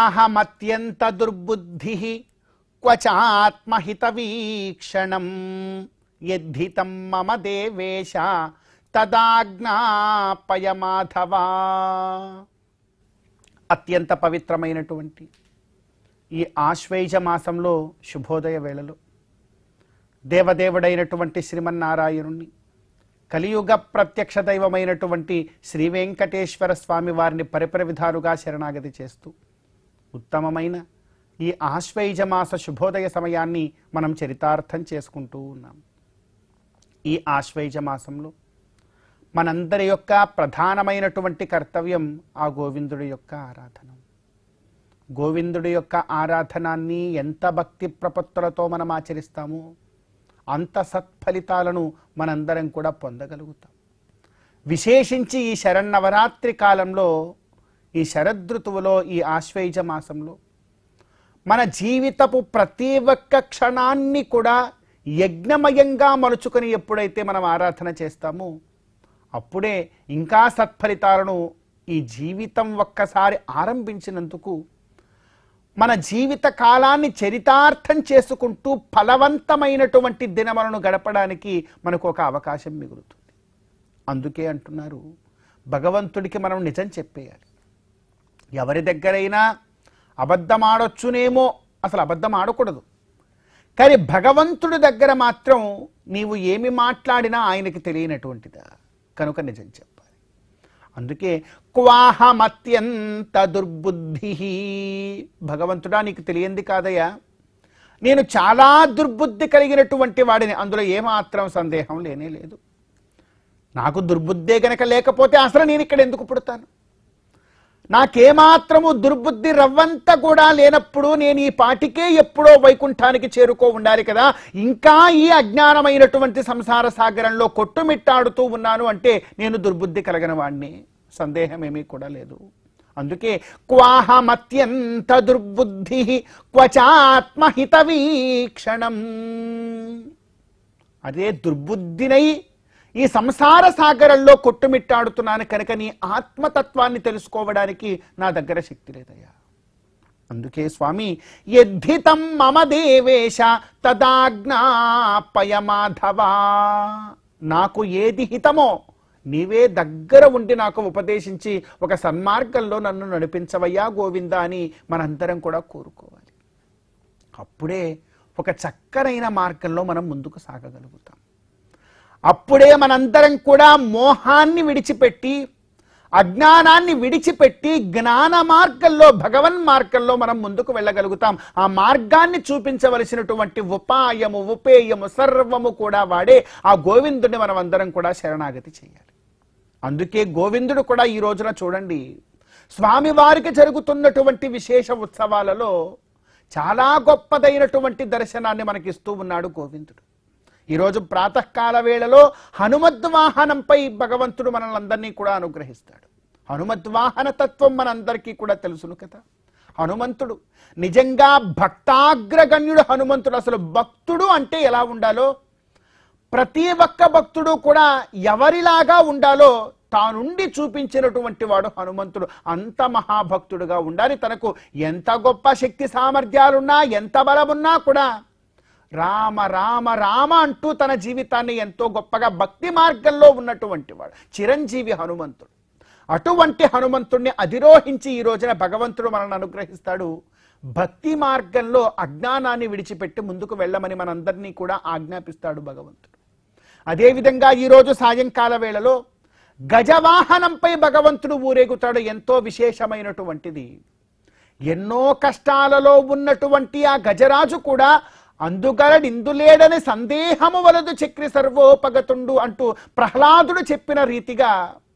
క్వాహమత్యంత దుర్బుద్ధి క్వచాత్మహిత వీక్షణం యద్ధితం మమ దేవేశ తదాజ్ఞాపయ మాధవా అత్యంత పవిత్రమైనటువంటి ఈ ఆశ్వైజ మాసంలో శుభోదయ వేళలో దేవదేవుడైనటువంటి శ్రీమన్నారాయణుణ్ణి కలియుగ ప్రత్యక్ష దైవమైనటువంటి శ్రీ వెంకటేశ్వర స్వామి వారిని పరిపర విధాలుగా శరణాగతి చేస్తూ ఉత్తమమైన ఈ ఆశ్వైజ మాస శుభోదయ సమయాన్ని మనం చరితార్థం చేసుకుంటూ ఉన్నాం ఈ ఆశ్వైజ మాసంలో మనందరి యొక్క ప్రధానమైనటువంటి కర్తవ్యం ఆ గోవిందుడి యొక్క ఆరాధన గోవిందుడి యొక్క ఆరాధనాన్ని ఎంత భక్తి ప్రపత్తులతో మనం ఆచరిస్తామో అంత సత్ఫలితాలను మనందరం కూడా పొందగలుగుతాం విశేషించి ఈ శరన్నవరాత్రి కాలంలో ఈ శరదృతువులో ఈ ఆశ్వయుజ మాసంలో మన జీవితపు ప్రతి ఒక్క క్షణాన్ని కూడా యజ్ఞమయంగా మలుచుకొని ఎప్పుడైతే మనం ఆరాధన చేస్తామో అప్పుడే ఇంకా సత్ఫలితాలను ఈ జీవితం ఒక్కసారి ఆరంభించినందుకు మన జీవిత కాలాన్ని చరితార్థం చేసుకుంటూ ఫలవంతమైనటువంటి దినములను గడపడానికి మనకు ఒక అవకాశం మిగులుతుంది అందుకే అంటున్నారు భగవంతుడికి మనం నిజం చెప్పేయాలి ఎవరి దగ్గరైనా అబద్ధం ఆడొచ్చునేమో అసలు అబద్ధం ఆడకూడదు కానీ భగవంతుడి దగ్గర మాత్రం నీవు ఏమి మాట్లాడినా ఆయనకి తెలియనటువంటిదా కనుక నిజం చెప్పాలి అందుకే క్వాహమత్యంత దుర్బుద్ధి భగవంతుడా నీకు తెలియంది కాదయ్యా నేను చాలా దుర్బుద్ధి కలిగినటువంటి వాడిని అందులో ఏమాత్రం సందేహం లేనే లేదు నాకు దుర్బుద్ధే గనక లేకపోతే అసలు నేను ఇక్కడ ఎందుకు పుడతాను నాకేమాత్రము దుర్బుద్ధి రవ్వంత కూడా లేనప్పుడు నేను ఈ పాటికే ఎప్పుడో వైకుంఠానికి చేరుకో ఉండాలి కదా ఇంకా ఈ అజ్ఞానమైనటువంటి సంసార సాగరంలో కొట్టుమిట్టాడుతూ ఉన్నాను అంటే నేను దుర్బుద్ధి కలిగిన వాణ్ణి సందేహం ఏమీ కూడా లేదు అందుకే క్వాహమత్యంత దుర్బుద్ధి క్వచాత్మహిత వీక్షణం అదే దుర్బుద్ధినై ఈ సంసార సాగరంలో కొట్టుమిట్టాడుతున్నాను కనుక నీ ఆత్మతత్వాన్ని తెలుసుకోవడానికి నా దగ్గర శక్తి లేదయ్యా అందుకే స్వామి యద్ధితం మమ దేవేశ తదాజ్ఞాపయ మాధవా నాకు ఏది హితమో నీవే దగ్గర ఉండి నాకు ఉపదేశించి ఒక సన్మార్గంలో నన్ను నడిపించవయ్యా గోవింద అని మనందరం కూడా కోరుకోవాలి అప్పుడే ఒక చక్కనైన మార్గంలో మనం ముందుకు సాగగలుగుతాం అప్పుడే మనందరం కూడా మోహాన్ని విడిచిపెట్టి అజ్ఞానాన్ని విడిచిపెట్టి జ్ఞాన మార్గంలో భగవన్ మార్గంలో మనం ముందుకు వెళ్ళగలుగుతాం ఆ మార్గాన్ని చూపించవలసినటువంటి ఉపాయము ఉపేయము సర్వము కూడా వాడే ఆ గోవిందుడిని మనం అందరం కూడా శరణాగతి చేయాలి అందుకే గోవిందుడు కూడా ఈ రోజున చూడండి స్వామివారికి జరుగుతున్నటువంటి విశేష ఉత్సవాలలో చాలా గొప్పదైనటువంటి దర్శనాన్ని మనకిస్తూ ఉన్నాడు గోవిందుడు ఈరోజు ప్రాతకాల వేళలో హనుమద్వాహనంపై భగవంతుడు మనల్ని అందరినీ కూడా అనుగ్రహిస్తాడు హనుమద్వాహన తత్వం మనందరికీ కూడా తెలుసును కదా హనుమంతుడు నిజంగా భక్తాగ్రగణ్యుడు హనుమంతుడు అసలు భక్తుడు అంటే ఎలా ఉండాలో ప్రతి ఒక్క భక్తుడు కూడా ఎవరిలాగా ఉండాలో తానుండి చూపించినటువంటి వాడు హనుమంతుడు అంత మహాభక్తుడుగా ఉండాలి తనకు ఎంత గొప్ప శక్తి సామర్థ్యాలున్నా ఎంత బలమున్నా కూడా రామ రామ రామ అంటూ తన జీవితాన్ని ఎంతో గొప్పగా భక్తి మార్గంలో ఉన్నటువంటి వాడు చిరంజీవి హనుమంతుడు అటువంటి హనుమంతుణ్ణి అధిరోహించి ఈ రోజున భగవంతుడు మనల్ని అనుగ్రహిస్తాడు భక్తి మార్గంలో అజ్ఞానాన్ని విడిచిపెట్టి ముందుకు వెళ్ళమని మనందరినీ కూడా ఆజ్ఞాపిస్తాడు భగవంతుడు అదేవిధంగా ఈరోజు సాయంకాల వేళలో గజవాహనంపై భగవంతుడు ఊరేగుతాడు ఎంతో విశేషమైనటువంటిది ఎన్నో కష్టాలలో ఉన్నటువంటి ఆ గజరాజు కూడా అందుగలడిందులేడని సందేహము వలదు చక్రి సర్వోపగతుండు అంటూ ప్రహ్లాదుడు చెప్పిన రీతిగా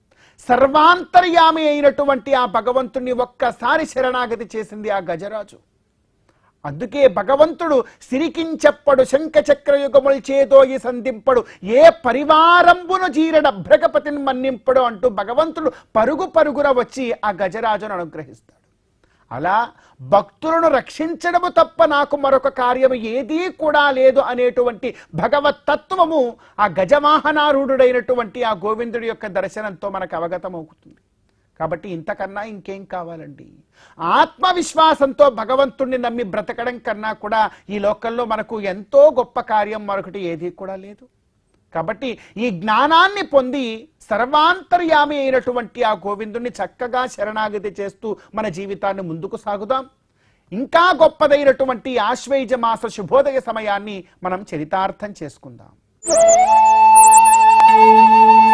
సర్వాంతర్యామి అయినటువంటి ఆ భగవంతుణ్ణి ఒక్కసారి శరణాగతి చేసింది ఆ గజరాజు అందుకే భగవంతుడు సిరికించెప్పడు శంఖ చక్రయుగములు చేదోయి సంధింపడు ఏ పరివారంబును జీరడ భ్రగపతిని మన్నింపడు అంటూ భగవంతుడు పరుగు పరుగున వచ్చి ఆ గజరాజును అనుగ్రహిస్తాడు అలా భక్తులను రక్షించడము తప్ప నాకు మరొక కార్యము ఏదీ కూడా లేదు అనేటువంటి భగవత్ తత్వము ఆ గజవాహనారూఢుడైనటువంటి ఆ గోవిందుడి యొక్క దర్శనంతో మనకు అవగతమవుతుంది కాబట్టి ఇంతకన్నా ఇంకేం కావాలండి ఆత్మవిశ్వాసంతో భగవంతుణ్ణి నమ్మి బ్రతకడం కన్నా కూడా ఈ లోకంలో మనకు ఎంతో గొప్ప కార్యం మరొకటి ఏది కూడా లేదు కాబట్టి ఈ జ్ఞానాన్ని పొంది సర్వాంతర్యామి అయినటువంటి ఆ గోవిందుణ్ణి చక్కగా శరణాగతి చేస్తూ మన జీవితాన్ని ముందుకు సాగుదాం ఇంకా గొప్పదైనటువంటి ఆశ్వయుజ మాస శుభోదయ సమయాన్ని మనం చరితార్థం చేసుకుందాం